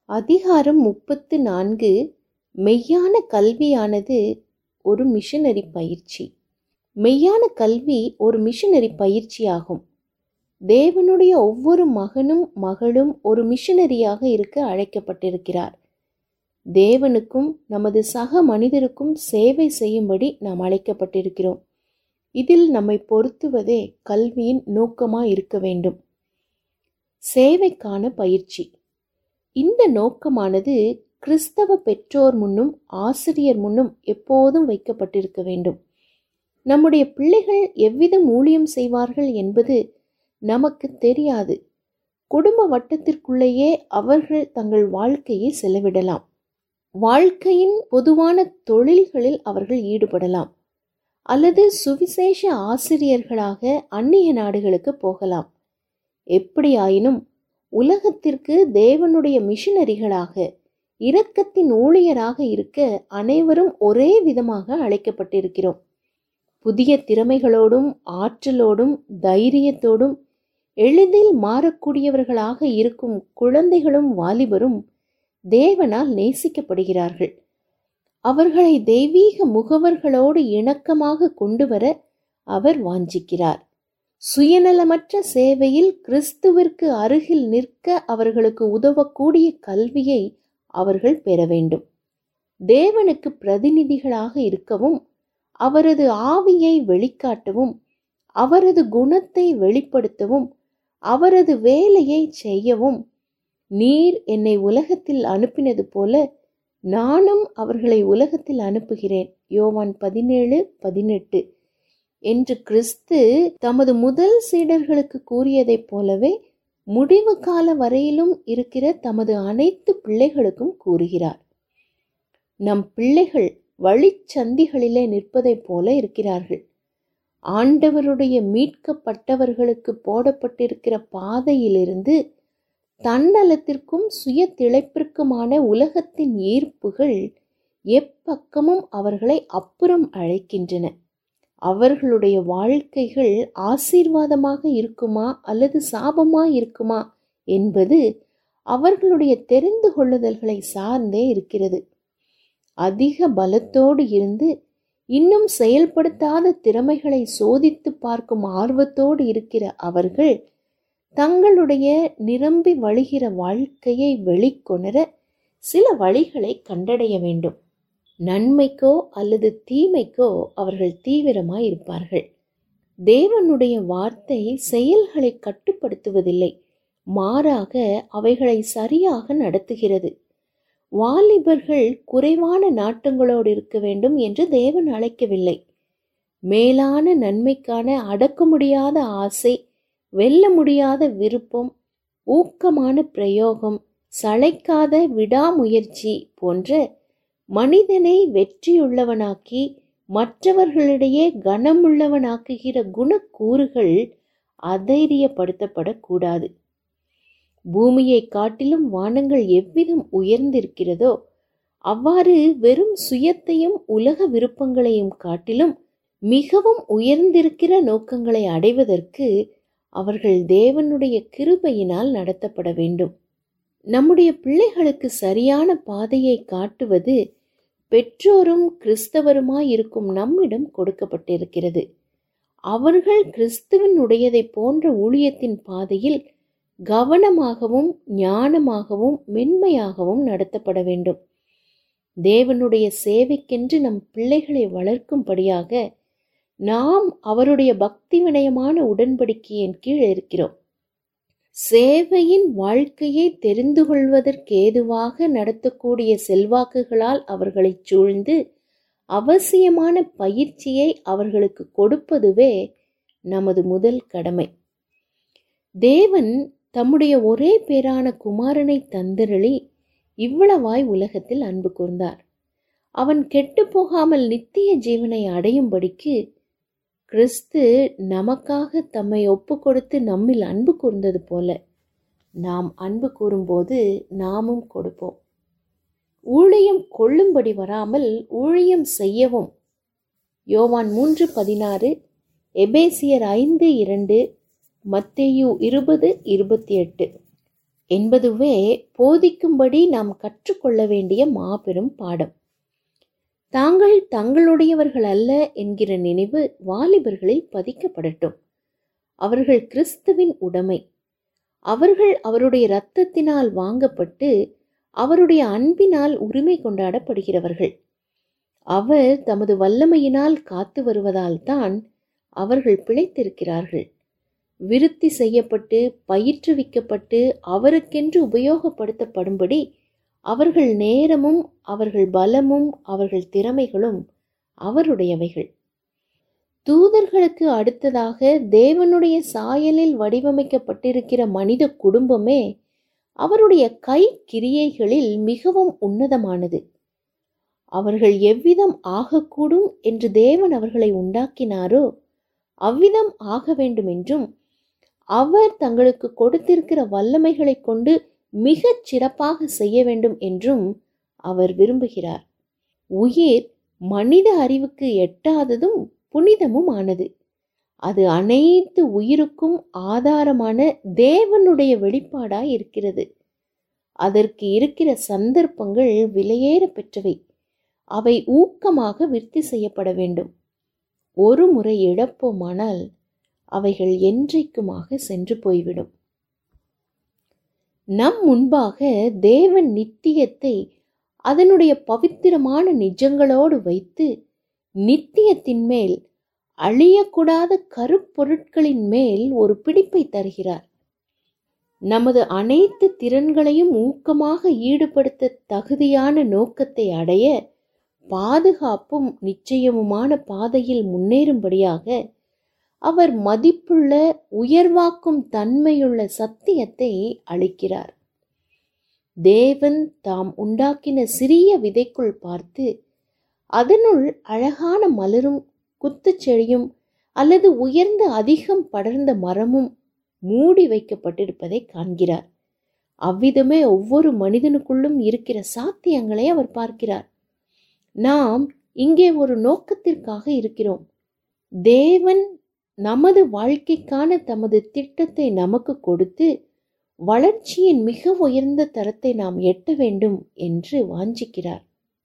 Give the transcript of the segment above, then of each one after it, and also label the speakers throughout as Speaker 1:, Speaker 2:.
Speaker 1: அதிகாரம் முப்பத்து நான்கு மெய்யான கல்வியானது ஒரு மிஷனரி பயிற்சி மெய்யான கல்வி ஒரு மிஷனரி பயிற்சியாகும் தேவனுடைய ஒவ்வொரு மகனும் மகளும் ஒரு மிஷனரியாக இருக்க அழைக்கப்பட்டிருக்கிறார் தேவனுக்கும் நமது சக மனிதருக்கும் சேவை செய்யும்படி நாம் அழைக்கப்பட்டிருக்கிறோம் இதில் நம்மை பொருத்துவதே கல்வியின் நோக்கமாக இருக்க வேண்டும் சேவைக்கான பயிற்சி இந்த நோக்கமானது கிறிஸ்தவ பெற்றோர் முன்னும் ஆசிரியர் முன்னும் எப்போதும் வைக்கப்பட்டிருக்க வேண்டும் நம்முடைய பிள்ளைகள் எவ்விதம் ஊழியம் செய்வார்கள் என்பது நமக்கு தெரியாது குடும்ப வட்டத்திற்குள்ளேயே அவர்கள் தங்கள் வாழ்க்கையை செலவிடலாம் வாழ்க்கையின் பொதுவான தொழில்களில் அவர்கள் ஈடுபடலாம் அல்லது சுவிசேஷ ஆசிரியர்களாக அந்நிய நாடுகளுக்கு போகலாம் எப்படியாயினும் உலகத்திற்கு தேவனுடைய மிஷனரிகளாக இரக்கத்தின் ஊழியராக இருக்க அனைவரும் ஒரே விதமாக அழைக்கப்பட்டிருக்கிறோம் புதிய திறமைகளோடும் ஆற்றலோடும் தைரியத்தோடும் எளிதில் மாறக்கூடியவர்களாக இருக்கும் குழந்தைகளும் வாலிபரும் தேவனால் நேசிக்கப்படுகிறார்கள் அவர்களை தெய்வீக முகவர்களோடு இணக்கமாக கொண்டு வர அவர் வாஞ்சிக்கிறார் சுயநலமற்ற சேவையில் கிறிஸ்துவிற்கு அருகில் நிற்க அவர்களுக்கு உதவக்கூடிய கல்வியை அவர்கள் பெற வேண்டும் தேவனுக்கு பிரதிநிதிகளாக இருக்கவும் அவரது ஆவியை வெளிக்காட்டவும் அவரது குணத்தை வெளிப்படுத்தவும் அவரது வேலையை செய்யவும் நீர் என்னை உலகத்தில் அனுப்பினது போல நானும் அவர்களை உலகத்தில் அனுப்புகிறேன் யோவான் பதினேழு பதினெட்டு என்று கிறிஸ்து தமது முதல் சீடர்களுக்கு கூறியதைப் போலவே முடிவு கால வரையிலும் இருக்கிற தமது அனைத்து பிள்ளைகளுக்கும் கூறுகிறார் நம் பிள்ளைகள் வழிச்சந்திகளிலே நிற்பதைப் போல இருக்கிறார்கள் ஆண்டவருடைய மீட்கப்பட்டவர்களுக்கு போடப்பட்டிருக்கிற பாதையிலிருந்து தன்னலத்திற்கும் சுய திளைப்பிற்குமான உலகத்தின் ஈர்ப்புகள் எப்பக்கமும் அவர்களை அப்புறம் அழைக்கின்றன அவர்களுடைய வாழ்க்கைகள் ஆசீர்வாதமாக இருக்குமா அல்லது சாபமா இருக்குமா என்பது அவர்களுடைய தெரிந்து கொள்ளுதல்களை சார்ந்தே இருக்கிறது அதிக பலத்தோடு இருந்து இன்னும் செயல்படுத்தாத திறமைகளை சோதித்து பார்க்கும் ஆர்வத்தோடு இருக்கிற அவர்கள் தங்களுடைய நிரம்பி வழிகிற வாழ்க்கையை வெளிக்கொணர சில வழிகளை கண்டடைய வேண்டும் நன்மைக்கோ அல்லது தீமைக்கோ அவர்கள் தீவிரமாய் இருப்பார்கள் தேவனுடைய வார்த்தை செயல்களை கட்டுப்படுத்துவதில்லை மாறாக அவைகளை சரியாக நடத்துகிறது வாலிபர்கள் குறைவான நாட்டங்களோடு இருக்க வேண்டும் என்று தேவன் அழைக்கவில்லை மேலான நன்மைக்கான அடக்க முடியாத ஆசை வெல்ல முடியாத விருப்பம் ஊக்கமான பிரயோகம் சளைக்காத விடாமுயற்சி போன்ற மனிதனை வெற்றியுள்ளவனாக்கி மற்றவர்களிடையே கனமுள்ளவனாக்குகிற குணக்கூறுகள் அதைரியப்படுத்தப்படக்கூடாது பூமியை காட்டிலும் வானங்கள் எவ்விதம் உயர்ந்திருக்கிறதோ அவ்வாறு வெறும் சுயத்தையும் உலக விருப்பங்களையும் காட்டிலும் மிகவும் உயர்ந்திருக்கிற நோக்கங்களை அடைவதற்கு அவர்கள் தேவனுடைய கிருபையினால் நடத்தப்பட வேண்டும் நம்முடைய பிள்ளைகளுக்கு சரியான பாதையை காட்டுவது பெற்றோரும் கிறிஸ்தவருமாய் இருக்கும் நம்மிடம் கொடுக்கப்பட்டிருக்கிறது அவர்கள் கிறிஸ்துவின் உடையதை போன்ற ஊழியத்தின் பாதையில் கவனமாகவும் ஞானமாகவும் மென்மையாகவும் நடத்தப்பட வேண்டும் தேவனுடைய சேவைக்கென்று நம் பிள்ளைகளை வளர்க்கும்படியாக நாம் அவருடைய பக்தி வினயமான உடன்படிக்கையின் கீழ் இருக்கிறோம் சேவையின் வாழ்க்கையை தெரிந்து கொள்வதற்கேதுவாக நடத்தக்கூடிய செல்வாக்குகளால் அவர்களை சூழ்ந்து அவசியமான பயிற்சியை அவர்களுக்கு கொடுப்பதுவே நமது முதல் கடமை தேவன் தம்முடைய ஒரே பேரான குமாரனை தந்திரளி இவ்வளவாய் உலகத்தில் அன்பு கூர்ந்தார் அவன் கெட்டு போகாமல் நித்திய ஜீவனை அடையும்படிக்கு கிறிஸ்து நமக்காக தம்மை ஒப்பு கொடுத்து நம்மில் அன்பு கூர்ந்தது போல நாம் அன்பு கூறும்போது நாமும் கொடுப்போம் ஊழியம் கொள்ளும்படி வராமல் ஊழியம் செய்யவும் யோவான் மூன்று பதினாறு எபேசியர் ஐந்து இரண்டு மத்தேயு இருபது இருபத்தி எட்டு என்பதுவே போதிக்கும்படி நாம் கற்றுக்கொள்ள வேண்டிய மாபெரும் பாடம் தாங்கள் தங்களுடையவர்கள் அல்ல என்கிற நினைவு வாலிபர்களில் பதிக்கப்படட்டும் அவர்கள் கிறிஸ்துவின் உடைமை அவர்கள் அவருடைய இரத்தத்தினால் வாங்கப்பட்டு அவருடைய அன்பினால் உரிமை கொண்டாடப்படுகிறவர்கள் அவர் தமது வல்லமையினால் காத்து வருவதால் தான் அவர்கள் பிழைத்திருக்கிறார்கள் விருத்தி செய்யப்பட்டு பயிற்றுவிக்கப்பட்டு அவருக்கென்று உபயோகப்படுத்தப்படும்படி அவர்கள் நேரமும் அவர்கள் பலமும் அவர்கள் திறமைகளும் அவருடையவைகள் தூதர்களுக்கு அடுத்ததாக தேவனுடைய சாயலில் வடிவமைக்கப்பட்டிருக்கிற மனித குடும்பமே அவருடைய கை கிரியைகளில் மிகவும் உன்னதமானது அவர்கள் எவ்விதம் ஆகக்கூடும் என்று தேவன் அவர்களை உண்டாக்கினாரோ அவ்விதம் ஆக வேண்டும் என்றும் அவர் தங்களுக்கு கொடுத்திருக்கிற வல்லமைகளை கொண்டு மிகச் சிறப்பாக செய்ய வேண்டும் என்றும் அவர் விரும்புகிறார் உயிர் மனித அறிவுக்கு எட்டாததும் புனிதமும் ஆனது அது அனைத்து உயிருக்கும் ஆதாரமான தேவனுடைய வெளிப்பாடாய் இருக்கிறது அதற்கு இருக்கிற சந்தர்ப்பங்கள் விலையேற பெற்றவை அவை ஊக்கமாக விருத்தி செய்யப்பட வேண்டும் ஒரு முறை இழப்போமானால் அவைகள் என்றைக்குமாக சென்று போய்விடும் நம் முன்பாக தேவன் நித்தியத்தை அதனுடைய பவித்திரமான நிஜங்களோடு வைத்து நித்தியத்தின் மேல் அழியக்கூடாத கருப்பொருட்களின் மேல் ஒரு பிடிப்பை தருகிறார் நமது அனைத்து திறன்களையும் ஊக்கமாக ஈடுபடுத்த தகுதியான நோக்கத்தை அடைய பாதுகாப்பும் நிச்சயமுமான பாதையில் முன்னேறும்படியாக அவர் மதிப்புள்ள உயர்வாக்கும் தன்மையுள்ள சத்தியத்தை அளிக்கிறார் தேவன் தாம் உண்டாக்கின சிறிய விதைக்குள் பார்த்து அதனுள் அழகான மலரும் குத்துச்செடியும் அல்லது உயர்ந்த அதிகம் படர்ந்த மரமும் மூடி வைக்கப்பட்டிருப்பதை காண்கிறார் அவ்விதமே ஒவ்வொரு மனிதனுக்குள்ளும் இருக்கிற சாத்தியங்களை அவர் பார்க்கிறார் நாம் இங்கே ஒரு நோக்கத்திற்காக இருக்கிறோம் தேவன் நமது வாழ்க்கைக்கான தமது திட்டத்தை நமக்கு கொடுத்து வளர்ச்சியின் மிக உயர்ந்த தரத்தை நாம் எட்ட வேண்டும் என்று வாஞ்சிக்கிறார்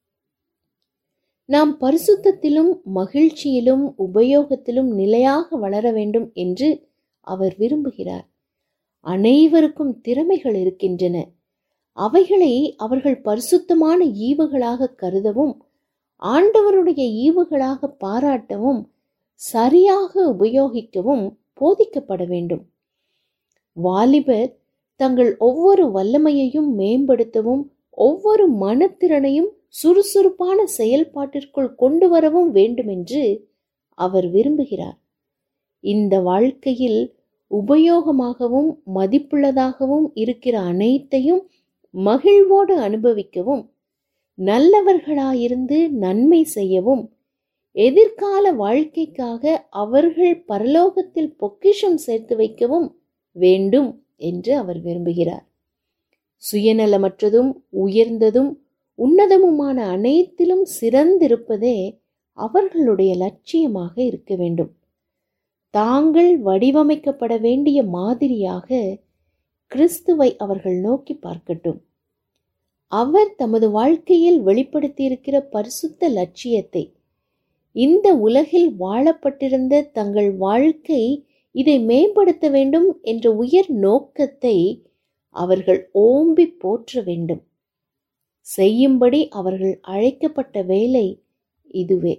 Speaker 1: நாம் பரிசுத்தத்திலும் மகிழ்ச்சியிலும் உபயோகத்திலும் நிலையாக வளர வேண்டும் என்று அவர் விரும்புகிறார் அனைவருக்கும் திறமைகள் இருக்கின்றன அவைகளை அவர்கள் பரிசுத்தமான ஈவுகளாக கருதவும் ஆண்டவருடைய ஈவுகளாக பாராட்டவும் சரியாக உபயோகிக்கவும் போதிக்கப்பட வேண்டும் வாலிபர் தங்கள் ஒவ்வொரு வல்லமையையும் மேம்படுத்தவும் ஒவ்வொரு மனத்திறனையும் சுறுசுறுப்பான செயல்பாட்டிற்குள் கொண்டு வரவும் வேண்டுமென்று அவர் விரும்புகிறார் இந்த வாழ்க்கையில் உபயோகமாகவும் மதிப்புள்ளதாகவும் இருக்கிற அனைத்தையும் மகிழ்வோடு அனுபவிக்கவும் நல்லவர்களாயிருந்து நன்மை செய்யவும் எதிர்கால வாழ்க்கைக்காக அவர்கள் பரலோகத்தில் பொக்கிஷம் சேர்த்து வைக்கவும் வேண்டும் என்று அவர் விரும்புகிறார் சுயநலமற்றதும் உயர்ந்ததும் உன்னதமுமான அனைத்திலும் சிறந்திருப்பதே அவர்களுடைய லட்சியமாக இருக்க வேண்டும் தாங்கள் வடிவமைக்கப்பட வேண்டிய மாதிரியாக கிறிஸ்துவை அவர்கள் நோக்கி பார்க்கட்டும் அவர் தமது வாழ்க்கையில் வெளிப்படுத்தியிருக்கிற பரிசுத்த லட்சியத்தை இந்த உலகில் வாழப்பட்டிருந்த தங்கள் வாழ்க்கை இதை மேம்படுத்த வேண்டும் என்ற உயர் நோக்கத்தை அவர்கள் ஓம்பி போற்ற வேண்டும் செய்யும்படி அவர்கள் அழைக்கப்பட்ட வேலை இதுவே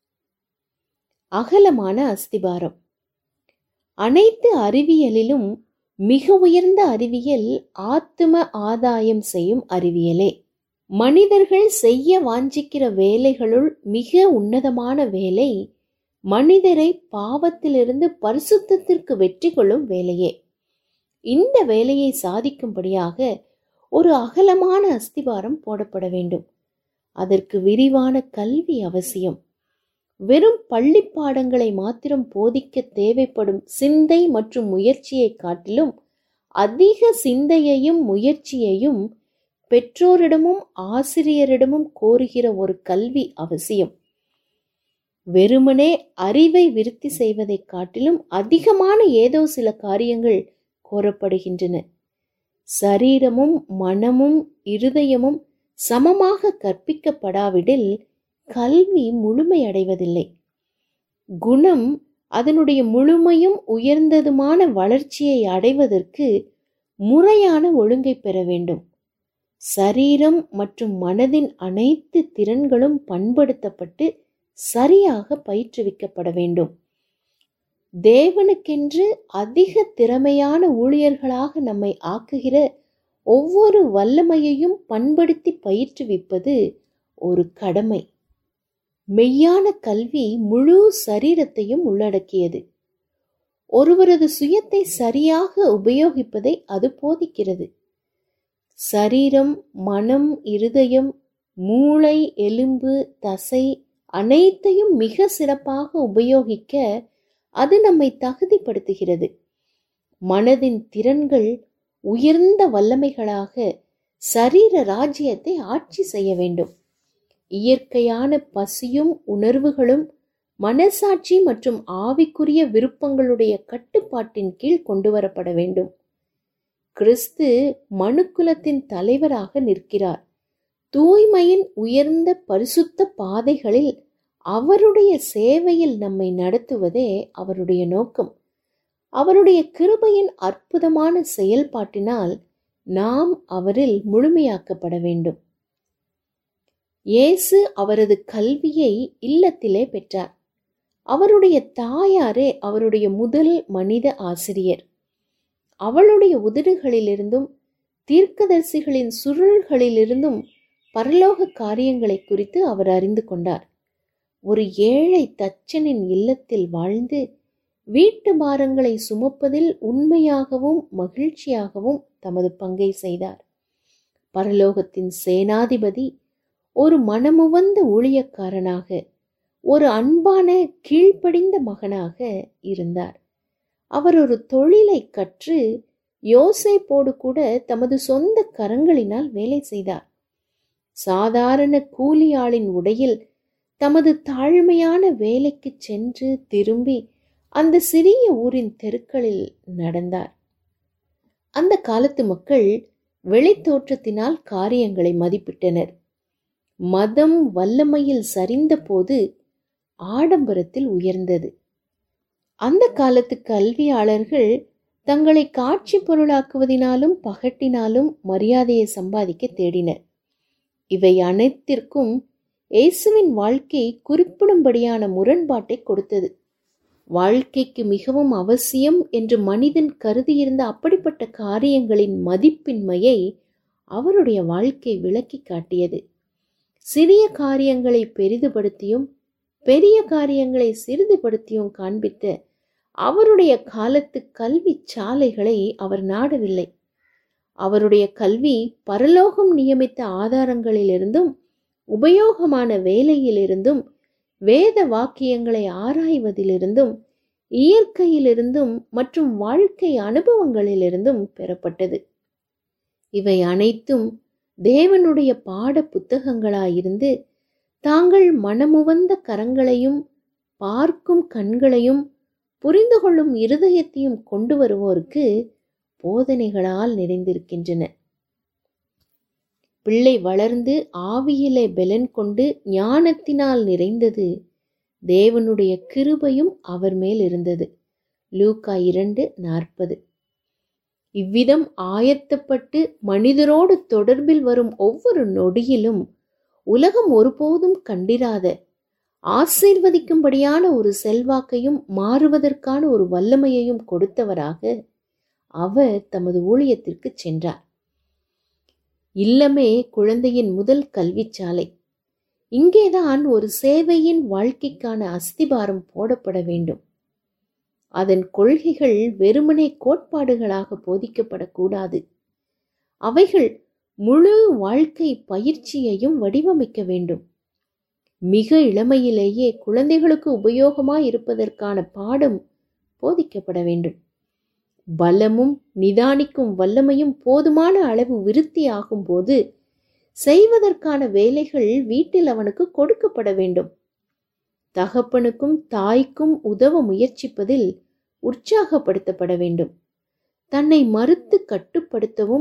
Speaker 1: அகலமான அஸ்திபாரம் அனைத்து அறிவியலிலும் மிக உயர்ந்த அறிவியல் ஆத்தும ஆதாயம் செய்யும் அறிவியலே மனிதர்கள் செய்ய வாஞ்சிக்கிற வேலைகளுள் மிக உன்னதமான வேலை மனிதரை பாவத்திலிருந்து பரிசுத்தத்திற்கு வெற்றி கொள்ளும் வேலையே இந்த வேலையை சாதிக்கும்படியாக ஒரு அகலமான அஸ்திபாரம் போடப்பட வேண்டும் அதற்கு விரிவான கல்வி அவசியம் வெறும் பள்ளி பாடங்களை மாத்திரம் போதிக்க தேவைப்படும் சிந்தை மற்றும் முயற்சியை காட்டிலும் அதிக சிந்தையையும் முயற்சியையும் பெற்றோரிடமும் ஆசிரியரிடமும் கோருகிற ஒரு கல்வி அவசியம் வெறுமனே அறிவை விருத்தி செய்வதைக் காட்டிலும் அதிகமான ஏதோ சில காரியங்கள் கோரப்படுகின்றன சரீரமும் மனமும் இருதயமும் சமமாக கற்பிக்கப்படாவிடில் கல்வி முழுமையடைவதில்லை குணம் அதனுடைய முழுமையும் உயர்ந்ததுமான வளர்ச்சியை அடைவதற்கு முறையான ஒழுங்கை பெற வேண்டும் சரீரம் மற்றும் மனதின் அனைத்து திறன்களும் பண்படுத்தப்பட்டு சரியாக பயிற்றுவிக்கப்பட வேண்டும் தேவனுக்கென்று அதிக திறமையான ஊழியர்களாக நம்மை ஆக்குகிற ஒவ்வொரு வல்லமையையும் பண்படுத்தி பயிற்றுவிப்பது ஒரு கடமை மெய்யான கல்வி முழு சரீரத்தையும் உள்ளடக்கியது ஒருவரது சுயத்தை சரியாக உபயோகிப்பதை அது போதிக்கிறது சரீரம் மனம் இருதயம் மூளை எலும்பு தசை அனைத்தையும் மிக சிறப்பாக உபயோகிக்க அது நம்மை தகுதிப்படுத்துகிறது மனதின் திறன்கள் உயர்ந்த வல்லமைகளாக சரீர ராஜ்யத்தை ஆட்சி செய்ய வேண்டும் இயற்கையான பசியும் உணர்வுகளும் மனசாட்சி மற்றும் ஆவிக்குரிய விருப்பங்களுடைய கட்டுப்பாட்டின் கீழ் கொண்டு வரப்பட வேண்டும் கிறிஸ்து மனுக்குலத்தின் தலைவராக நிற்கிறார் தூய்மையின் உயர்ந்த பரிசுத்த பாதைகளில் அவருடைய சேவையில் நம்மை நடத்துவதே அவருடைய நோக்கம் அவருடைய கிருபையின் அற்புதமான செயல்பாட்டினால் நாம் அவரில் முழுமையாக்கப்பட வேண்டும் இயேசு அவரது கல்வியை இல்லத்திலே பெற்றார் அவருடைய தாயாரே அவருடைய முதல் மனித ஆசிரியர் அவளுடைய உதடுகளிலிருந்தும் தீர்க்கதரிசிகளின் சுருள்களிலிருந்தும் பரலோக காரியங்களை குறித்து அவர் அறிந்து கொண்டார் ஒரு ஏழை தச்சனின் இல்லத்தில் வாழ்ந்து வீட்டு பாரங்களை சுமப்பதில் உண்மையாகவும் மகிழ்ச்சியாகவும் தமது பங்கை செய்தார் பரலோகத்தின் சேனாதிபதி ஒரு மனமுவந்த ஊழியக்காரனாக ஒரு அன்பான கீழ்ப்படிந்த மகனாக இருந்தார் அவர் ஒரு தொழிலை கற்று யோசேப்போடு கூட தமது சொந்த கரங்களினால் வேலை செய்தார் சாதாரண கூலியாளின் உடையில் தமது தாழ்மையான வேலைக்கு சென்று திரும்பி அந்த சிறிய ஊரின் தெருக்களில் நடந்தார் அந்த காலத்து மக்கள் வெளித்தோற்றத்தினால் காரியங்களை மதிப்பிட்டனர் மதம் வல்லமையில் சரிந்தபோது ஆடம்பரத்தில் உயர்ந்தது அந்த காலத்து கல்வியாளர்கள் தங்களை காட்சி பொருளாக்குவதினாலும் பகட்டினாலும் மரியாதையை சம்பாதிக்க தேடினர் இவை அனைத்திற்கும் இயேசுவின் வாழ்க்கை குறிப்பிடும்படியான முரண்பாட்டை கொடுத்தது வாழ்க்கைக்கு மிகவும் அவசியம் என்று மனிதன் கருதியிருந்த அப்படிப்பட்ட காரியங்களின் மதிப்பின்மையை அவருடைய வாழ்க்கை விளக்கி காட்டியது சிறிய காரியங்களை பெரிதுபடுத்தியும் பெரிய காரியங்களை சிறிதுபடுத்தியும் காண்பித்த அவருடைய காலத்து கல்வி சாலைகளை அவர் நாடவில்லை அவருடைய கல்வி பரலோகம் நியமித்த ஆதாரங்களிலிருந்தும் உபயோகமான வேலையிலிருந்தும் வேத வாக்கியங்களை ஆராய்வதிலிருந்தும் இயற்கையிலிருந்தும் மற்றும் வாழ்க்கை அனுபவங்களிலிருந்தும் பெறப்பட்டது இவை அனைத்தும் தேவனுடைய பாட புத்தகங்களாயிருந்து தாங்கள் மனமுவந்த கரங்களையும் பார்க்கும் கண்களையும் புரிந்து கொள்ளும் இருதயத்தையும் கொண்டு வருவோருக்கு போதனைகளால் நிறைந்திருக்கின்றன பிள்ளை வளர்ந்து ஆவியிலே பெலன் கொண்டு ஞானத்தினால் நிறைந்தது தேவனுடைய கிருபையும் அவர் மேல் இருந்தது லூக்கா இரண்டு நாற்பது இவ்விதம் ஆயத்தப்பட்டு மனிதரோடு தொடர்பில் வரும் ஒவ்வொரு நொடியிலும் உலகம் ஒருபோதும் கண்டிராத ஆசீர்வதிக்கும்படியான ஒரு செல்வாக்கையும் மாறுவதற்கான ஒரு வல்லமையையும் கொடுத்தவராக அவர் தமது ஊழியத்திற்கு சென்றார் இல்லமே குழந்தையின் முதல் கல்விச்சாலை இங்கேதான் ஒரு சேவையின் வாழ்க்கைக்கான அஸ்திபாரம் போடப்பட வேண்டும் அதன் கொள்கைகள் வெறுமனே கோட்பாடுகளாக போதிக்கப்படக்கூடாது அவைகள் முழு வாழ்க்கை பயிற்சியையும் வடிவமைக்க வேண்டும் மிக இளமையிலேயே குழந்தைகளுக்கு உபயோகமாய் இருப்பதற்கான பாடம் போதிக்கப்பட வேண்டும் பலமும் நிதானிக்கும் வல்லமையும் போதுமான அளவு விருத்தியாகும் போது செய்வதற்கான வேலைகள் வீட்டில் அவனுக்கு கொடுக்கப்பட வேண்டும் தகப்பனுக்கும் தாய்க்கும் உதவ முயற்சிப்பதில் உற்சாகப்படுத்தப்பட வேண்டும் தன்னை மறுத்து கட்டுப்படுத்தவும்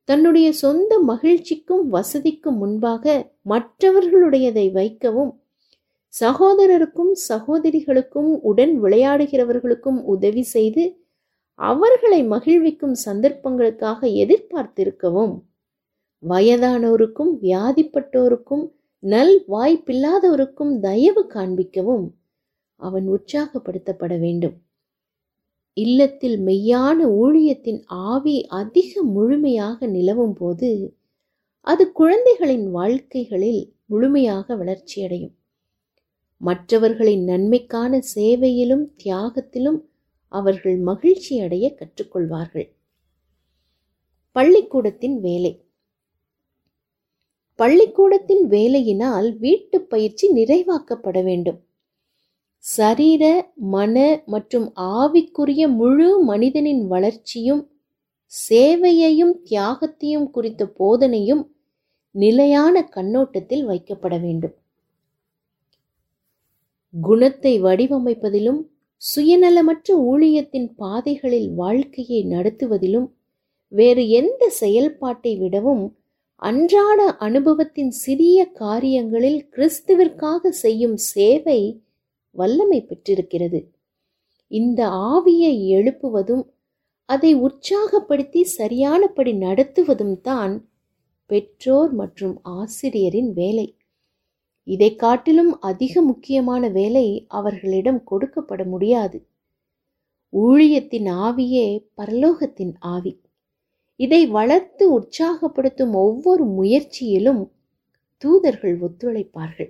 Speaker 1: தன்னுடைய சொந்த மகிழ்ச்சிக்கும் வசதிக்கும் முன்பாக மற்றவர்களுடையதை வைக்கவும் சகோதரருக்கும் சகோதரிகளுக்கும் உடன் விளையாடுகிறவர்களுக்கும் உதவி செய்து அவர்களை மகிழ்விக்கும் சந்தர்ப்பங்களுக்காக எதிர்பார்த்திருக்கவும் வயதானோருக்கும் வியாதிப்பட்டோருக்கும் நல் வாய்ப்பில்லாதவருக்கும் தயவு காண்பிக்கவும் அவன் உற்சாகப்படுத்தப்பட வேண்டும் இல்லத்தில் மெய்யான ஊழியத்தின் ஆவி அதிக முழுமையாக நிலவும் போது அது குழந்தைகளின் வாழ்க்கைகளில் முழுமையாக வளர்ச்சியடையும் மற்றவர்களின் நன்மைக்கான சேவையிலும் தியாகத்திலும் அவர்கள் மகிழ்ச்சி அடைய கற்றுக்கொள்வார்கள் பள்ளிக்கூடத்தின் வேலை பள்ளிக்கூடத்தின் வேலையினால் வீட்டு பயிற்சி நிறைவாக்கப்பட வேண்டும் சரீர மன மற்றும் ஆவிக்குரிய முழு மனிதனின் வளர்ச்சியும் சேவையையும் தியாகத்தையும் குறித்த போதனையும் நிலையான கண்ணோட்டத்தில் வைக்கப்பட வேண்டும் குணத்தை வடிவமைப்பதிலும் சுயநலமற்ற ஊழியத்தின் பாதைகளில் வாழ்க்கையை நடத்துவதிலும் வேறு எந்த செயல்பாட்டை விடவும் அன்றாட அனுபவத்தின் சிறிய காரியங்களில் கிறிஸ்துவிற்காக செய்யும் சேவை வல்லமை பெற்றிருக்கிறது இந்த ஆவியை எழுப்புவதும் அதை உற்சாகப்படுத்தி சரியானபடி நடத்துவதும் தான் பெற்றோர் மற்றும் ஆசிரியரின் வேலை இதை காட்டிலும் அதிக முக்கியமான வேலை அவர்களிடம் கொடுக்கப்பட முடியாது ஊழியத்தின் ஆவியே பரலோகத்தின் ஆவி இதை வளர்த்து உற்சாகப்படுத்தும் ஒவ்வொரு முயற்சியிலும் தூதர்கள் ஒத்துழைப்பார்கள்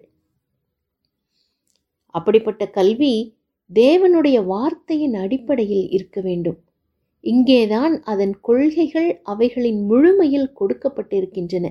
Speaker 1: அப்படிப்பட்ட கல்வி தேவனுடைய வார்த்தையின் அடிப்படையில் இருக்க வேண்டும் இங்கேதான் அதன் கொள்கைகள் அவைகளின் முழுமையில் கொடுக்கப்பட்டிருக்கின்றன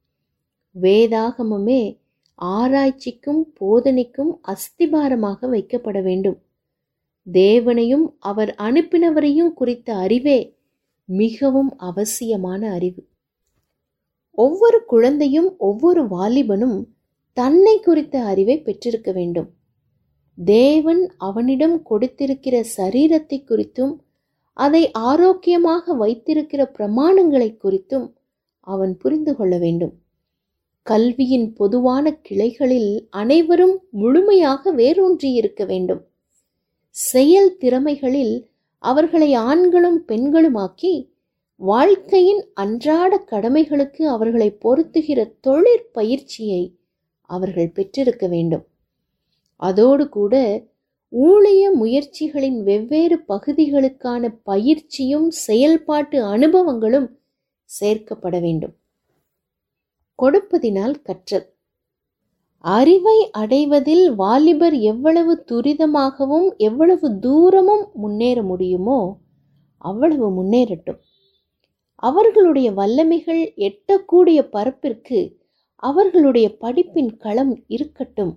Speaker 1: வேதாகமமே ஆராய்ச்சிக்கும் போதனைக்கும் அஸ்திபாரமாக வைக்கப்பட வேண்டும் தேவனையும் அவர் அனுப்பினவரையும் குறித்த அறிவே மிகவும் அவசியமான அறிவு ஒவ்வொரு குழந்தையும் ஒவ்வொரு வாலிபனும் தன்னை குறித்த அறிவை பெற்றிருக்க வேண்டும் தேவன் அவனிடம் கொடுத்திருக்கிற சரீரத்தை குறித்தும் அதை ஆரோக்கியமாக வைத்திருக்கிற பிரமாணங்களை குறித்தும் அவன் புரிந்து கொள்ள வேண்டும் கல்வியின் பொதுவான கிளைகளில் அனைவரும் முழுமையாக வேரூன்றி இருக்க வேண்டும் செயல் திறமைகளில் அவர்களை ஆண்களும் பெண்களுமாக்கி வாழ்க்கையின் அன்றாட கடமைகளுக்கு அவர்களை பொருத்துகிற தொழிற்பயிற்சியை அவர்கள் பெற்றிருக்க வேண்டும் அதோடு கூட ஊழிய முயற்சிகளின் வெவ்வேறு பகுதிகளுக்கான பயிற்சியும் செயல்பாட்டு அனுபவங்களும் சேர்க்கப்பட வேண்டும் கொடுப்பதினால் கற்றல் அறிவை அடைவதில் வாலிபர் எவ்வளவு துரிதமாகவும் எவ்வளவு தூரமும் முன்னேற முடியுமோ அவ்வளவு முன்னேறட்டும் அவர்களுடைய வல்லமைகள் எட்டக்கூடிய பரப்பிற்கு அவர்களுடைய படிப்பின் களம் இருக்கட்டும்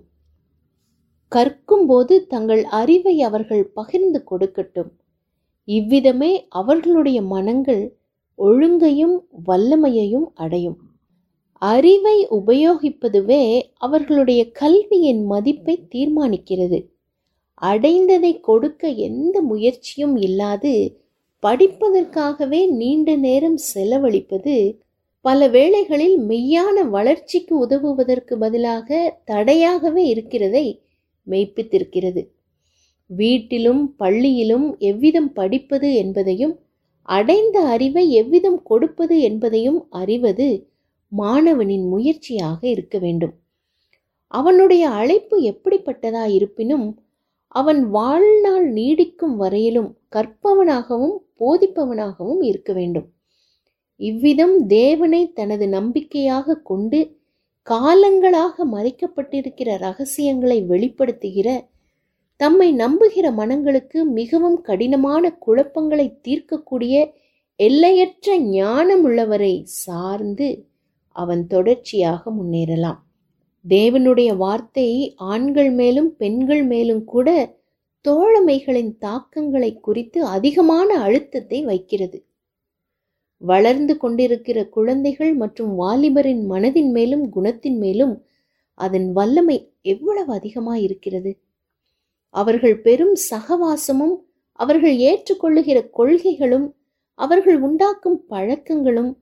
Speaker 1: கற்கும்போது தங்கள் அறிவை அவர்கள் பகிர்ந்து கொடுக்கட்டும் இவ்விதமே அவர்களுடைய மனங்கள் ஒழுங்கையும் வல்லமையையும் அடையும் அறிவை உபயோகிப்பதுவே அவர்களுடைய கல்வியின் மதிப்பை தீர்மானிக்கிறது அடைந்ததை கொடுக்க எந்த முயற்சியும் இல்லாது படிப்பதற்காகவே நீண்ட நேரம் செலவழிப்பது பல வேளைகளில் மெய்யான வளர்ச்சிக்கு உதவுவதற்கு பதிலாக தடையாகவே இருக்கிறதை மெய்ப்பித்திருக்கிறது வீட்டிலும் பள்ளியிலும் எவ்விதம் படிப்பது என்பதையும் அடைந்த அறிவை எவ்விதம் கொடுப்பது என்பதையும் அறிவது மாணவனின் முயற்சியாக இருக்க வேண்டும் அவனுடைய அழைப்பு எப்படிப்பட்டதா இருப்பினும் அவன் வாழ்நாள் நீடிக்கும் வரையிலும் கற்பவனாகவும் போதிப்பவனாகவும் இருக்க வேண்டும் இவ்விதம் தேவனை தனது நம்பிக்கையாக கொண்டு காலங்களாக மறைக்கப்பட்டிருக்கிற ரகசியங்களை வெளிப்படுத்துகிற தம்மை நம்புகிற மனங்களுக்கு மிகவும் கடினமான குழப்பங்களை தீர்க்கக்கூடிய எல்லையற்ற ஞானமுள்ளவரை சார்ந்து அவன் தொடர்ச்சியாக முன்னேறலாம் தேவனுடைய வார்த்தை ஆண்கள் மேலும் பெண்கள் மேலும் கூட தோழமைகளின் தாக்கங்களை குறித்து அதிகமான அழுத்தத்தை வைக்கிறது வளர்ந்து கொண்டிருக்கிற குழந்தைகள் மற்றும் வாலிபரின் மனதின் மேலும் குணத்தின் மேலும் அதன் வல்லமை எவ்வளவு அதிகமாய் இருக்கிறது அவர்கள் பெரும் சகவாசமும் அவர்கள் ஏற்றுக்கொள்ளுகிற கொள்கைகளும் அவர்கள் உண்டாக்கும் பழக்கங்களும்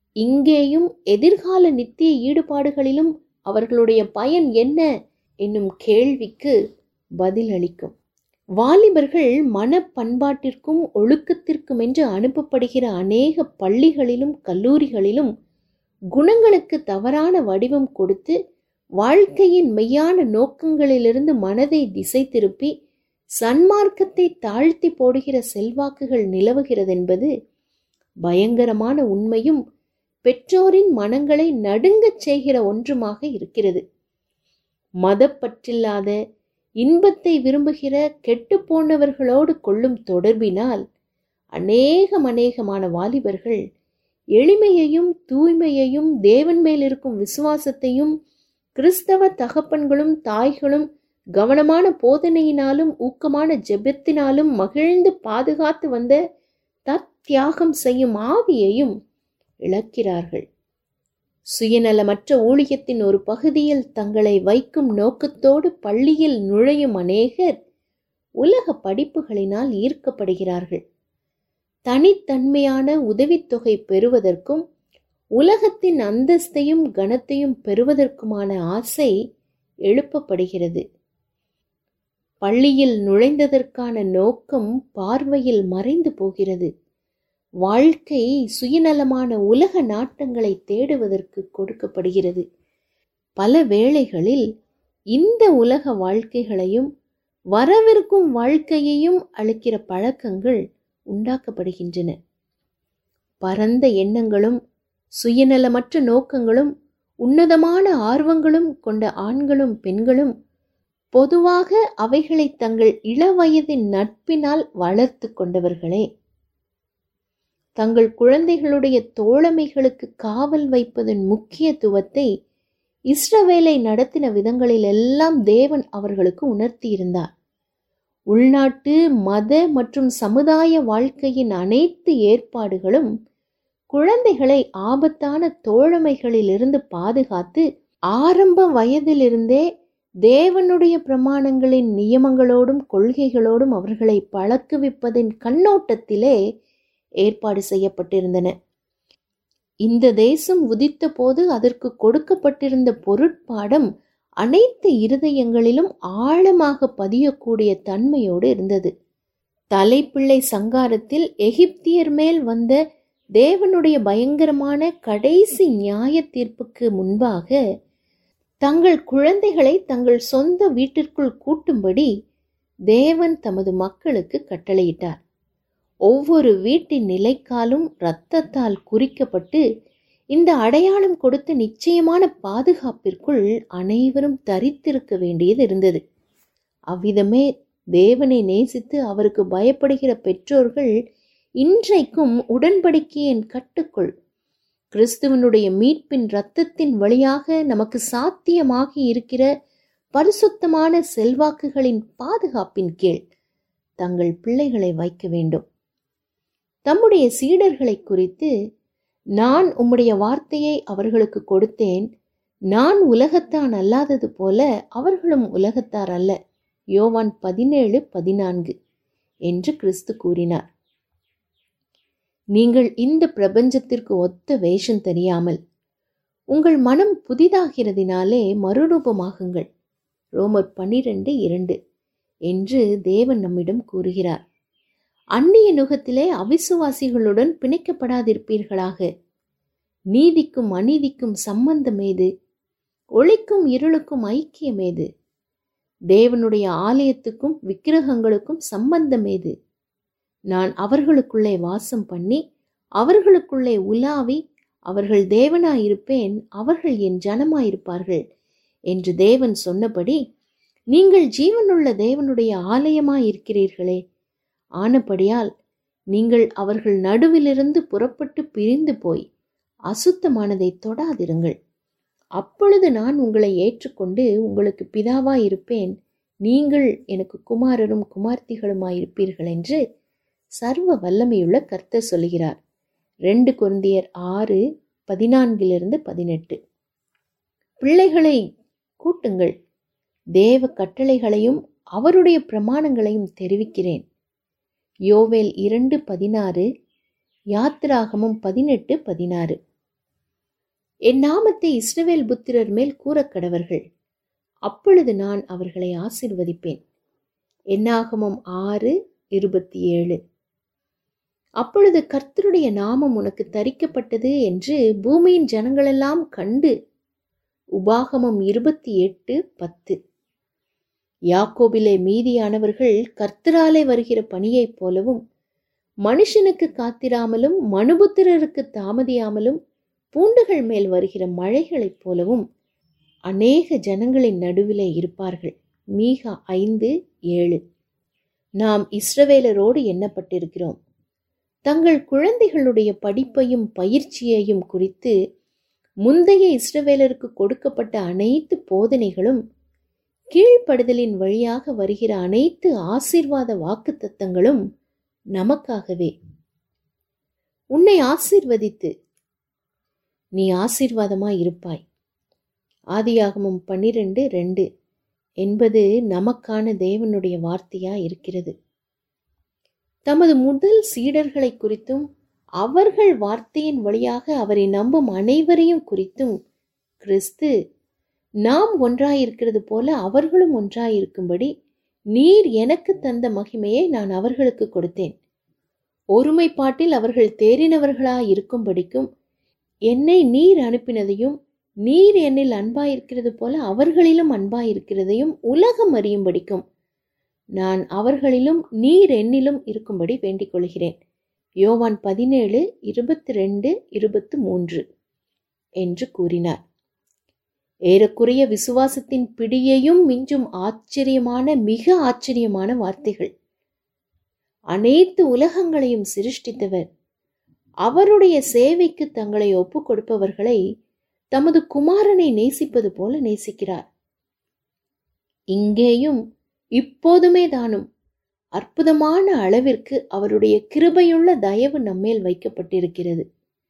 Speaker 1: இங்கேயும் எதிர்கால நித்திய ஈடுபாடுகளிலும் அவர்களுடைய பயன் என்ன என்னும் கேள்விக்கு பதிலளிக்கும் வாலிபர்கள் மன பண்பாட்டிற்கும் ஒழுக்கத்திற்கும் என்று அனுப்பப்படுகிற அநேக பள்ளிகளிலும் கல்லூரிகளிலும் குணங்களுக்கு தவறான வடிவம் கொடுத்து வாழ்க்கையின் மெய்யான நோக்கங்களிலிருந்து மனதை திசை திருப்பி சன்மார்க்கத்தை தாழ்த்தி போடுகிற செல்வாக்குகள் நிலவுகிறதென்பது பயங்கரமான உண்மையும் பெற்றோரின் மனங்களை நடுங்கச் செய்கிற ஒன்றுமாக இருக்கிறது மதப்பற்றில்லாத இன்பத்தை விரும்புகிற கெட்டுப்போனவர்களோடு கொள்ளும் தொடர்பினால் அநேகம் அநேகமான வாலிபர்கள் எளிமையையும் தூய்மையையும் தேவன் மேல் இருக்கும் விசுவாசத்தையும் கிறிஸ்தவ தகப்பன்களும் தாய்களும் கவனமான போதனையினாலும் ஊக்கமான ஜெபத்தினாலும் மகிழ்ந்து பாதுகாத்து வந்த தத்தியாகம் செய்யும் ஆவியையும் இழக்கிறார்கள் சுயநலமற்ற ஊழியத்தின் ஒரு பகுதியில் தங்களை வைக்கும் நோக்கத்தோடு பள்ளியில் நுழையும் அநேகர் உலக படிப்புகளினால் ஈர்க்கப்படுகிறார்கள் தனித்தன்மையான உதவித்தொகை பெறுவதற்கும் உலகத்தின் அந்தஸ்தையும் கனத்தையும் பெறுவதற்குமான ஆசை எழுப்பப்படுகிறது பள்ளியில் நுழைந்ததற்கான நோக்கம் பார்வையில் மறைந்து போகிறது வாழ்க்கை சுயநலமான உலக நாட்டங்களை தேடுவதற்கு கொடுக்கப்படுகிறது பல வேளைகளில் இந்த உலக வாழ்க்கைகளையும் வரவிருக்கும் வாழ்க்கையையும் அளிக்கிற பழக்கங்கள் உண்டாக்கப்படுகின்றன பரந்த எண்ணங்களும் சுயநலமற்ற நோக்கங்களும் உன்னதமான ஆர்வங்களும் கொண்ட ஆண்களும் பெண்களும் பொதுவாக அவைகளை தங்கள் இளவயதின் நட்பினால் வளர்த்து கொண்டவர்களே தங்கள் குழந்தைகளுடைய தோழமைகளுக்கு காவல் வைப்பதன் முக்கியத்துவத்தை இஸ்ரவேலை நடத்தின விதங்களில் எல்லாம் தேவன் அவர்களுக்கு உணர்த்தியிருந்தார் உள்நாட்டு மத மற்றும் சமுதாய வாழ்க்கையின் அனைத்து ஏற்பாடுகளும் குழந்தைகளை ஆபத்தான தோழமைகளிலிருந்து பாதுகாத்து ஆரம்ப வயதிலிருந்தே தேவனுடைய பிரமாணங்களின் நியமங்களோடும் கொள்கைகளோடும் அவர்களை பழக்குவிப்பதின் கண்ணோட்டத்திலே ஏற்பாடு செய்யப்பட்டிருந்தன இந்த தேசம் உதித்த போது அதற்கு கொடுக்கப்பட்டிருந்த பொருட்பாடம் அனைத்து இருதயங்களிலும் ஆழமாக பதியக்கூடிய தன்மையோடு இருந்தது தலைப்பிள்ளை சங்காரத்தில் எகிப்தியர் மேல் வந்த தேவனுடைய பயங்கரமான கடைசி நியாய தீர்ப்புக்கு முன்பாக தங்கள் குழந்தைகளை தங்கள் சொந்த வீட்டிற்குள் கூட்டும்படி தேவன் தமது மக்களுக்கு கட்டளையிட்டார் ஒவ்வொரு வீட்டின் நிலைக்காலும் இரத்தத்தால் குறிக்கப்பட்டு இந்த அடையாளம் கொடுத்த நிச்சயமான பாதுகாப்பிற்குள் அனைவரும் தரித்திருக்க வேண்டியது இருந்தது அவ்விதமே தேவனை நேசித்து அவருக்கு பயப்படுகிற பெற்றோர்கள் இன்றைக்கும் உடன்படிக்கையின் கட்டுக்குள் கிறிஸ்துவனுடைய மீட்பின் இரத்தத்தின் வழியாக நமக்கு சாத்தியமாகி இருக்கிற பரிசுத்தமான செல்வாக்குகளின் பாதுகாப்பின் கீழ் தங்கள் பிள்ளைகளை வைக்க வேண்டும் தம்முடைய சீடர்களை குறித்து நான் உம்முடைய வார்த்தையை அவர்களுக்கு கொடுத்தேன் நான் உலகத்தான் அல்லாதது போல அவர்களும் உலகத்தார் அல்ல யோவான் பதினேழு பதினான்கு என்று கிறிஸ்து கூறினார் நீங்கள் இந்த பிரபஞ்சத்திற்கு ஒத்த வேஷம் தெரியாமல் உங்கள் மனம் புதிதாகிறதினாலே மறுரூபமாகுங்கள் ரோமர் பன்னிரண்டு இரண்டு என்று தேவன் நம்மிடம் கூறுகிறார் அந்நிய நுகத்திலே அவிசுவாசிகளுடன் பிணைக்கப்படாதிருப்பீர்களாக நீதிக்கும் அநீதிக்கும் சம்பந்தம் ஏது ஒளிக்கும் இருளுக்கும் ஐக்கியம் ஏது தேவனுடைய ஆலயத்துக்கும் விக்கிரகங்களுக்கும் சம்பந்தம் ஏது நான் அவர்களுக்குள்ளே வாசம் பண்ணி அவர்களுக்குள்ளே உலாவி அவர்கள் தேவனாயிருப்பேன் அவர்கள் என் ஜனமாயிருப்பார்கள் என்று தேவன் சொன்னபடி நீங்கள் ஜீவனுள்ள தேவனுடைய ஆலயமாயிருக்கிறீர்களே ஆனபடியால் நீங்கள் அவர்கள் நடுவிலிருந்து புறப்பட்டு பிரிந்து போய் அசுத்தமானதை தொடாதிருங்கள் அப்பொழுது நான் உங்களை ஏற்றுக்கொண்டு உங்களுக்கு பிதாவாயிருப்பேன் நீங்கள் எனக்கு குமாரரும் குமார்த்திகளுமாயிருப்பீர்கள் என்று சர்வ வல்லமையுள்ள கர்த்தர் சொல்கிறார் ரெண்டு குருந்தியர் ஆறு பதினான்கிலிருந்து பதினெட்டு பிள்ளைகளை கூட்டுங்கள் தேவ கட்டளைகளையும் அவருடைய பிரமாணங்களையும் தெரிவிக்கிறேன் யோவேல் இரண்டு பதினாறு யாத்திராகமம் பதினெட்டு பதினாறு என் நாமத்தை இஸ்ரவேல் புத்திரர் மேல் கூறக் கடவர்கள் அப்பொழுது நான் அவர்களை ஆசிர்வதிப்பேன் என்னாகமம் ஆறு இருபத்தி ஏழு அப்பொழுது கர்த்தருடைய நாமம் உனக்கு தரிக்கப்பட்டது என்று பூமியின் ஜனங்களெல்லாம் கண்டு உபாகமம் இருபத்தி எட்டு பத்து யாக்கோபிலே மீதியானவர்கள் கர்த்தராலே வருகிற பணியைப் போலவும் மனுஷனுக்கு காத்திராமலும் மனுபுத்திரருக்கு தாமதியாமலும் பூண்டுகள் மேல் வருகிற மழைகளைப் போலவும் அநேக ஜனங்களின் நடுவிலே இருப்பார்கள் மீகா ஐந்து ஏழு நாம் இஸ்ரவேலரோடு எண்ணப்பட்டிருக்கிறோம் தங்கள் குழந்தைகளுடைய படிப்பையும் பயிற்சியையும் குறித்து முந்தைய இஸ்ரவேலருக்கு கொடுக்கப்பட்ட அனைத்து போதனைகளும் கீழ்ப்படுதலின் வழியாக வருகிற அனைத்து ஆசீர்வாத வாக்குத்தத்தங்களும் நமக்காகவே உன்னை ஆசீர்வதித்து நீ ஆசீர்வாதமாய் இருப்பாய் ஆதியாகமம் பன்னிரெண்டு ரெண்டு என்பது நமக்கான தேவனுடைய வார்த்தையா இருக்கிறது தமது முதல் சீடர்களை குறித்தும் அவர்கள் வார்த்தையின் வழியாக அவரை நம்பும் அனைவரையும் குறித்தும் கிறிஸ்து நாம் ஒன்றாயிருக்கிறது போல அவர்களும் ஒன்றாயிருக்கும்படி நீர் எனக்கு தந்த மகிமையை நான் அவர்களுக்கு கொடுத்தேன் ஒருமைப்பாட்டில் அவர்கள் தேறினவர்களாய் இருக்கும்படிக்கும் என்னை நீர் அனுப்பினதையும் நீர் என்னில் அன்பாயிருக்கிறது போல அவர்களிலும் அன்பாயிருக்கிறதையும் உலகம் அறியும்படிக்கும் நான் அவர்களிலும் நீர் என்னிலும் இருக்கும்படி வேண்டிக் கொள்கிறேன் யோவான் பதினேழு இருபத்தி ரெண்டு இருபத்து மூன்று என்று கூறினார் ஏறக்குறைய விசுவாசத்தின் பிடியையும் மிஞ்சும் ஆச்சரியமான மிக ஆச்சரியமான வார்த்தைகள் அனைத்து உலகங்களையும் சிருஷ்டித்தவர் அவருடைய சேவைக்கு தங்களை ஒப்புக் கொடுப்பவர்களை தமது குமாரனை நேசிப்பது போல நேசிக்கிறார் இங்கேயும் இப்போதுமே தானும் அற்புதமான அளவிற்கு அவருடைய கிருபையுள்ள தயவு நம்மேல் வைக்கப்பட்டிருக்கிறது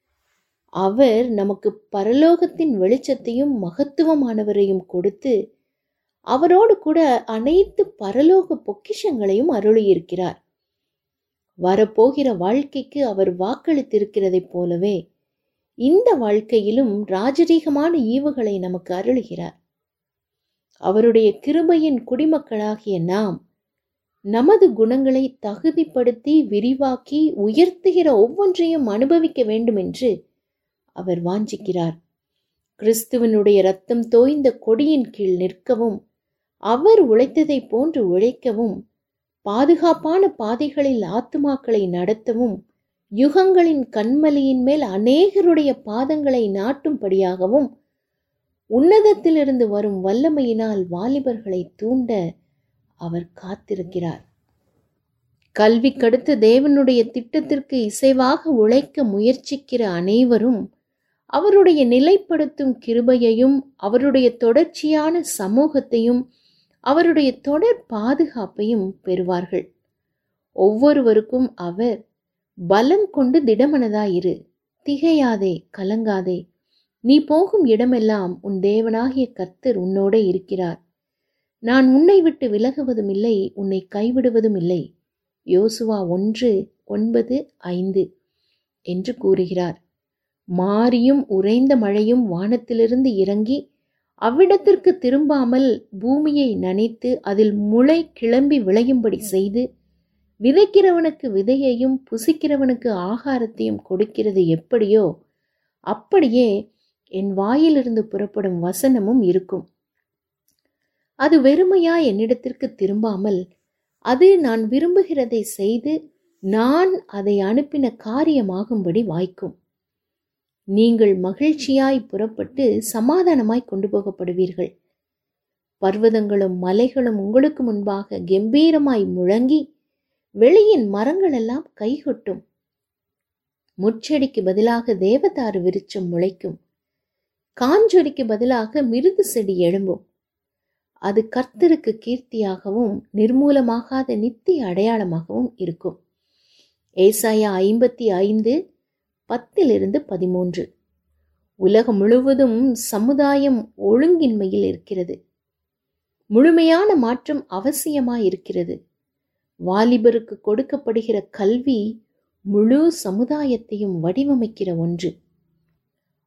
Speaker 1: அவர் நமக்கு பரலோகத்தின் வெளிச்சத்தையும் மகத்துவமானவரையும் கொடுத்து அவரோடு கூட அனைத்து பரலோக பொக்கிஷங்களையும் அருளியிருக்கிறார் வரப்போகிற வாழ்க்கைக்கு அவர் வாக்களித்திருக்கிறதைப் போலவே இந்த வாழ்க்கையிலும் ராஜரீகமான ஈவுகளை நமக்கு அருளுகிறார் அவருடைய கிருபையின் குடிமக்களாகிய நாம் நமது குணங்களை தகுதிப்படுத்தி விரிவாக்கி உயர்த்துகிற ஒவ்வொன்றையும் அனுபவிக்க வேண்டும் என்று அவர் வாஞ்சிக்கிறார் கிறிஸ்துவனுடைய ரத்தம் தோய்ந்த கொடியின் கீழ் நிற்கவும் அவர் உழைத்ததைப் போன்று உழைக்கவும் பாதுகாப்பான பாதைகளில் ஆத்துமாக்களை நடத்தவும் யுகங்களின் கண்மலையின் மேல் அநேகருடைய பாதங்களை நாட்டும்படியாகவும் உன்னதத்திலிருந்து வரும் வல்லமையினால் வாலிபர்களை தூண்ட அவர் காத்திருக்கிறார் கல்விக்கடுத்து தேவனுடைய திட்டத்திற்கு இசைவாக உழைக்க முயற்சிக்கிற அனைவரும் அவருடைய நிலைப்படுத்தும் கிருபையையும் அவருடைய தொடர்ச்சியான சமூகத்தையும் அவருடைய தொடர் பாதுகாப்பையும் பெறுவார்கள் ஒவ்வொருவருக்கும் அவர் பலம் கொண்டு திடமனதாயிரு திகையாதே கலங்காதே நீ போகும் இடமெல்லாம் உன் தேவனாகிய கர்த்தர் உன்னோட இருக்கிறார் நான் உன்னை விட்டு விலகுவதும் இல்லை உன்னை கைவிடுவதும் இல்லை யோசுவா ஒன்று ஒன்பது ஐந்து என்று கூறுகிறார் மாரியும் உறைந்த மழையும் வானத்திலிருந்து இறங்கி அவ்விடத்திற்கு திரும்பாமல் பூமியை நனைத்து அதில் முளை கிளம்பி விளையும்படி செய்து விதைக்கிறவனுக்கு விதையையும் புசிக்கிறவனுக்கு ஆகாரத்தையும் கொடுக்கிறது எப்படியோ அப்படியே என் வாயிலிருந்து புறப்படும் வசனமும் இருக்கும் அது வெறுமையா என்னிடத்திற்கு திரும்பாமல் அது நான் விரும்புகிறதை செய்து நான் அதை அனுப்பின காரியமாகும்படி வாய்க்கும் நீங்கள் மகிழ்ச்சியாய் புறப்பட்டு சமாதானமாய் கொண்டு போகப்படுவீர்கள் பர்வதங்களும் மலைகளும் உங்களுக்கு முன்பாக கம்பீரமாய் முழங்கி வெளியின் மரங்கள் எல்லாம் கைகொட்டும் முச்செடிக்கு பதிலாக தேவதாரு விருச்சம் முளைக்கும் காஞ்சொரிக்கு பதிலாக மிருது செடி எழும்பும் அது கர்த்தருக்கு கீர்த்தியாகவும் நிர்மூலமாகாத நித்திய அடையாளமாகவும் இருக்கும் ஏசாயா ஐம்பத்தி ஐந்து பத்திலிருந்து பதிமூன்று உலகம் முழுவதும் சமுதாயம் ஒழுங்கின்மையில் இருக்கிறது முழுமையான மாற்றம் அவசியமாய் இருக்கிறது வாலிபருக்கு கொடுக்கப்படுகிற கல்வி முழு சமுதாயத்தையும் வடிவமைக்கிற ஒன்று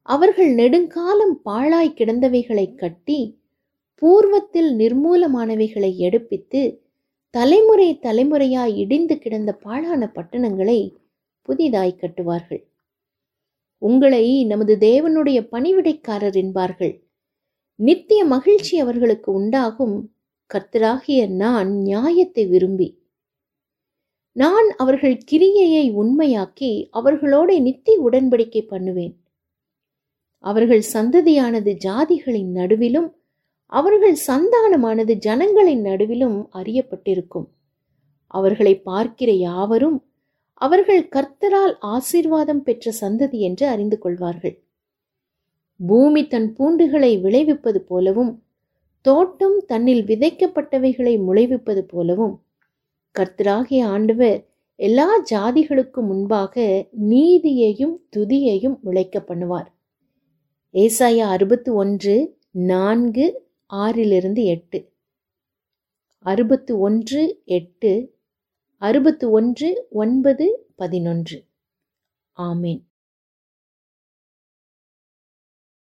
Speaker 1: அவர்கள் நெடுங்காலம் பாழாய் கிடந்தவைகளை கட்டி பூர்வத்தில் நிர்மூலமானவைகளை எடுப்பித்து தலைமுறை தலைமுறையாய் இடிந்து கிடந்த பாழான பட்டணங்களை புதிதாய் கட்டுவார்கள் உங்களை நமது தேவனுடைய பணிவிடைக்காரர் என்பார்கள் நித்திய மகிழ்ச்சி அவர்களுக்கு உண்டாகும் கர்த்தராகிய நான் நியாயத்தை விரும்பி நான் அவர்கள் கிரியையை உண்மையாக்கி அவர்களோட நித்திய உடன்படிக்கை பண்ணுவேன் அவர்கள் சந்ததியானது ஜாதிகளின் நடுவிலும் அவர்கள் சந்தானமானது ஜனங்களின் நடுவிலும் அறியப்பட்டிருக்கும் அவர்களை பார்க்கிற யாவரும் அவர்கள் கர்த்தரால் ஆசீர்வாதம் பெற்ற சந்ததி என்று அறிந்து கொள்வார்கள் பூமி தன் பூண்டுகளை விளைவிப்பது போலவும் தோட்டம் தன்னில் விதைக்கப்பட்டவைகளை முளைவிப்பது போலவும் கர்த்தராகிய ஆண்டவர் எல்லா ஜாதிகளுக்கும் முன்பாக நீதியையும் துதியையும் முளைக்க பண்ணுவார் ஏசாயா அறுபத்து ஒன்று நான்கு ஆறிலிருந்து எட்டு அறுபத்து ஒன்று எட்டு அறுபத்து ஒன்று ஒன்பது பதினொன்று ஆமேன்